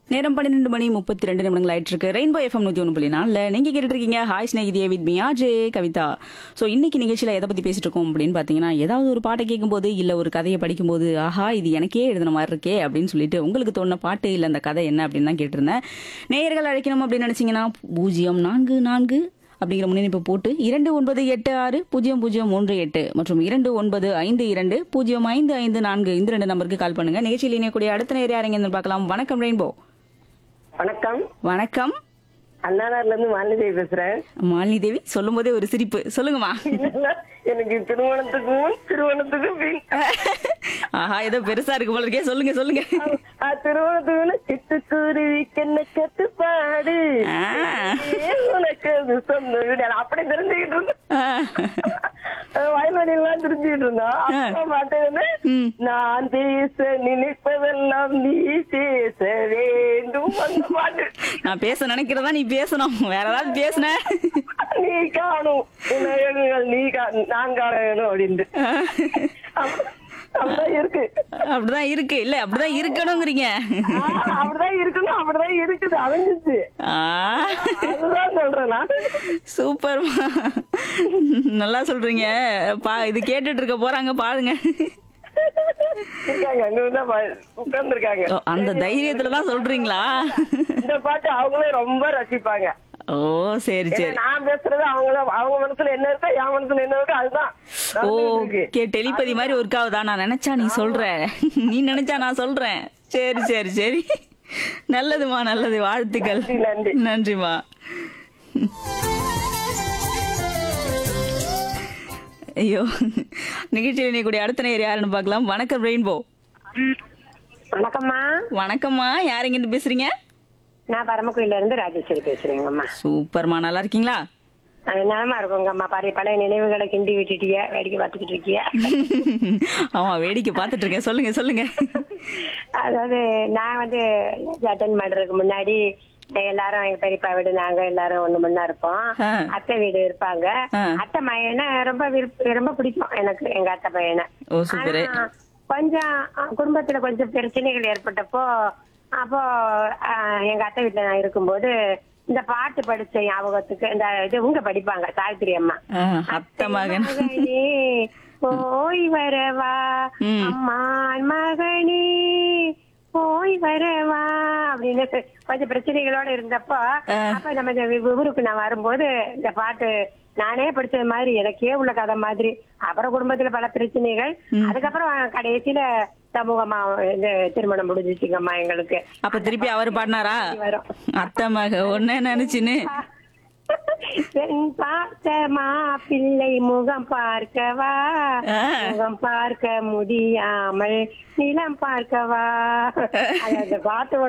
நேரம் பன்னிரெண்டு மணி முப்பத்தி ரெண்டு நிமிடங்கள் ஆயிட்டு இருக்கு ரெயின்போ எஃப்எம் நூத்தி ஒன்று புள்ளி நாலில் நீங்க கேட்டுட்டு இருக்கீங்க ஹாய் ஸ்நேகிதியே வித் மியா ஜே கவிதா ஸோ இன்னைக்கு நிகழ்ச்சியில எதை பத்தி பேசிட்டு இருக்கோம் அப்படின்னு பாத்தீங்கன்னா ஏதாவது ஒரு பாட்டை கேட்கும்போது இல்ல ஒரு கதையை படிக்கும்போது ஆஹா இது எனக்கே எழுதின மாதிரி இருக்கே அப்படின்னு சொல்லிட்டு உங்களுக்கு தோணுன பாட்டு இல்ல அந்த கதை என்ன அப்படின்னு தான் கேட்டிருந்தேன் நேயர்கள் அழைக்கணும் அப்படின்னு நினைச்சீங்கன்னா பூஜ்ஜியம் நான்கு நான்கு அப்படிங்கிற முன்னிணைப்பு போட்டு இரண்டு ஒன்பது எட்டு ஆறு பூஜ்ஜியம் பூஜ்ஜியம் மூன்று எட்டு மற்றும் இரண்டு ஒன்பது ஐந்து இரண்டு பூஜ்ஜியம் ஐந்து ஐந்து நான்கு இந்த ரெண்டு நம்பருக்கு கால் பண்ணுங்க நிகழ்ச்சியில் இணையக்கூடிய அடுத்த நேரம் யாருங்க பார்க்கலாம் வணக்கம் ரெயின்போ வணக்கம் வணக்கம் அண்ணாநகர்ல இருந்து மாலிதேவி பேசுறேன் மாலினி தேவி சொல்லும் போதே ஒரு சிரிப்பு சொல்லுங்கம்மா இல்ல, எனக்கு திருமணத்துக்கும் திருமணத்துக்கும் பின் ஆஹா ஏதோ பெருசா இருக்கு போல இருக்கே சொல்லுங்க சொல்லுங்க ஆ, திருமணத்துக்கு சிட்டுக்குருவி கண்ண கட்டுப்பாடு ஆ. ஏ, உனக்கு அது சொந்த வீடு நான் அப்படி தெரிஞ்சுக்கிட்டு இருந்தேன் ஆ. வயல்வெளி எல்லாம் தெரிஞ்சுக்கிட்டு இருந்தோம் அப்பா பாட்டு வந்து ம். நான் பேச நினைப்பதெல்லாம் நீ பேச வேண்டும் அந்த பாட்டு நான் பேச நினைக்கிறதா நீ பேசணும் வேற ஏதாவது பேசுன நீ காணும் உலகங்கள் நீ கா- நான் காண வேணும் அப்படின்ட்டு அப்ப- அப்படிதான் இருக்கு அப்படிதான் இருக்கு இல்ல அப்படிதான் இருக்கணுங்கிறீங்க ஆ, அப்படிதான் இருக்கணும் அப்படிதான் இருக்குது அமைஞ்சிச்சு ஆ, அதுதான் சொல்றேன் நான் சூப்பர்மா நல்லா சொல்றீங்க பா இது கேட்டுட்டு இருக்க போறாங்க பாருங்க இருக்காங்க அங்க வந்து உட்கார்ந்து இருக்காங்க ஓ, அந்த தைரியத்துல தான் சொல்றீங்களா இந்த பாட்டு அவங்களே ரொம்ப ரசிப்பாங்க ஓ சரி ஏன்னா சரி நான் பேசுறது அவங்கள அவங்க மனசுல என்ன இருக்கோ என் மனசுல என்ன இருக்கோ அதுதான் ஓ நடந்துட்டு இருக்கு. கே டெலிபதி மாதிரி ஒர்க் ஆகுதா நான் நினைச்சா நீ சொல்ற நீ நினைச்சா நான் சொல்றேன் சரி சரி சரி நல்லதுமா நல்லது வாழ்த்துக்கள் நன்றி, நன்றி. நன்றிமா ஐயோ நிகழ்ச்சியில் இணையக்கூடிய அடுத்த நேர் யாருன்னு பார்க்கலாம் வணக்கம் ரெயின்போ வணக்கம்மா வணக்கம்மா யார் இருந்து பேசுறீங்க நான் பரமக்குடியில இருந்து ராஜேஸ்வரி பேசுறேங்கம்மா சூப்பர்மா நல்லா இருக்கீங்களா அது நலமா இருக்குங்கம்மா பழைய பழைய நினைவுகளை கிண்டி விட்டுட்டிய வேடிக்கை பார்த்துக்கிட்டு இருக்கிய ஆமா வேடிக்கை பார்த்துட்டு இருக்கேன் சொல்லுங்க சொல்லுங்க அதாவது நான் வந்து அட்டன் பண்றதுக்கு முன்னாடி எல்லாரும் எங்க பெரியப்பா வீடு நாங்க எல்லாரும் ஒண்ணு மண்ணா இருப்போம் ஆ. அத்தை வீடு இருப்பாங்க ஆ. அத்தை பையனை ரொம்ப விருப்ப ரொம்ப பிடிக்கும் எனக்கு எங்க அத்தை பையனை ஓ சூப்பரு ஆனா, கொஞ்சம் அஹ், குடும்பத்துல கொஞ்சம் பிரச்சனைகள் ஏற்பட்டப்போ அப்போ அஹ், எங்க அத்தை வீட்டுல நான் இருக்கும்போது இந்த பாட்டு படிச்ச ஞாபகத்துக்கு இந்த இது உங்க படிப்பாங்க சாவித்திரி அம்மா ஆ, அத்தை மகன் மகனே போய் வரவா ம். அம்மான் மகனே போய் வரவா அப்படின்னு கொஞ்சம் பிரச்சனைகளோட இருந்தப்போ ஆ. அப்ப நம்ம இந்த வி- ஊருக்கு நான் வரும்போது இந்த பாட்டு நானே படிச்சது மாதிரி எனக்கே உள்ள கதை மாதிரி அப்புறம் குடும்பத்துல பல பிரச்சனைகள் அதுக்கப்புறம் கடைசியில சமூகமா இந்த திருமணம் முடிஞ்சிச்சுங்கம்மா எங்களுக்கு அப்ப திருப்பி அவர் பாடினாரா வரும் அத்தை மக ஒன்ன நினைச்சுன்னு பெண் பார்த்த மாப்பிள்ளை முகம் பார்க்கவா ஆ. முகம் பார்க்க முடியாமல் நிலம் பார்க்கவா அது அந்த பாட்டோட